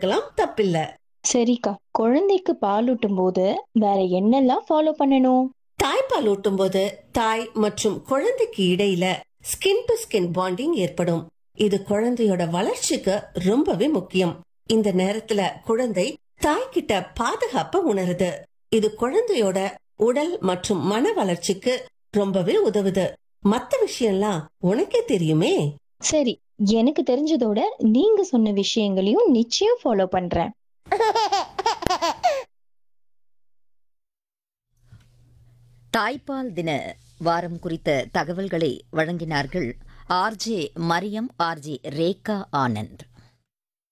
இருக்கலாம் தப்பில்ல சரிக்கா குழந்தைக்கு பாலூட்டும் போது வேற என்னெல்லாம் ஃபாலோ பண்ணணும் தாய்ப்பால் ஊட்டும் போது தாய் மற்றும் குழந்தைக்கு இடையில ஸ்கின் டு ஸ்கின் பாண்டிங் ஏற்படும் இது குழந்தையோட வளர்ச்சிக்கு ரொம்பவே முக்கியம் இந்த நேரத்துல குழந்தை தாய்கிட்ட பாதுகாப்ப உணருது இது குழந்தையோட உடல் மற்றும் மன வளர்ச்சிக்கு ரொம்பவே உதவுது மத்த விஷயம்லாம் உனக்கே தெரியுமே சரி எனக்கு தெரிஞ்சதோட நீங்க சொன்ன விஷயங்களையும் நிச்சயம் ஃபாலோ பண்றேன் தாய்ப்பால் தின வாரம் குறித்த தகவல்களை வழங்கினார்கள் ஆர்ஜே மரியம் ஆர்ஜே ரேகா ஆனந்த்